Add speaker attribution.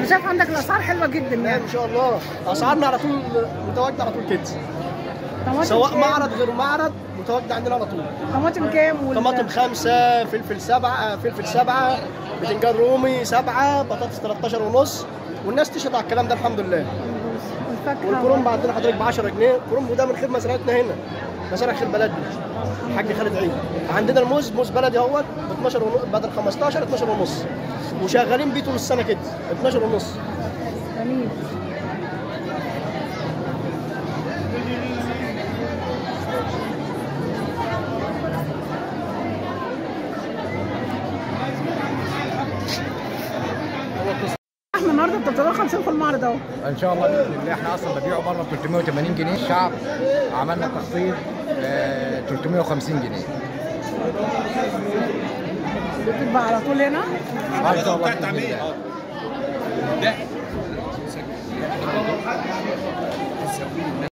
Speaker 1: شايف عندك الاسعار حلوه جدا
Speaker 2: لا
Speaker 1: يعني
Speaker 2: ان شاء الله اسعارنا على طول متواجده على طول كده
Speaker 1: طماطم
Speaker 2: سواء
Speaker 1: كام؟
Speaker 2: معرض غير معرض متواجد عندنا على طول
Speaker 1: طماطم كام وال-
Speaker 2: طماطم خمسة فلفل سبعة فلفل سبعة بتنجان رومي سبعة بطاطس 13 ونص والناس تشهد على الكلام ده الحمد لله
Speaker 1: والفاكهه
Speaker 2: والكرنب عندنا حضرتك ب 10 جنيه الكرنب ده من خير مزرعتنا هنا مزارع خير بلدنا الحاج خالد عيد عندنا الموز موز بلدي اهوت ب 12 ونص بدل 15 12 ونص وشغالين بيه طول السنه كده 12 ونص
Speaker 1: جميل احنا النهارده ب 350 في المعرض اهو
Speaker 3: ان شاء الله باذن الله احنا اصلا ببيعه بره ب 380 جنيه الشعب عملنا تخفيض آه، 350 جنيه
Speaker 1: بتبقى على طول هنا
Speaker 3: ان شاء الله بإذن الله.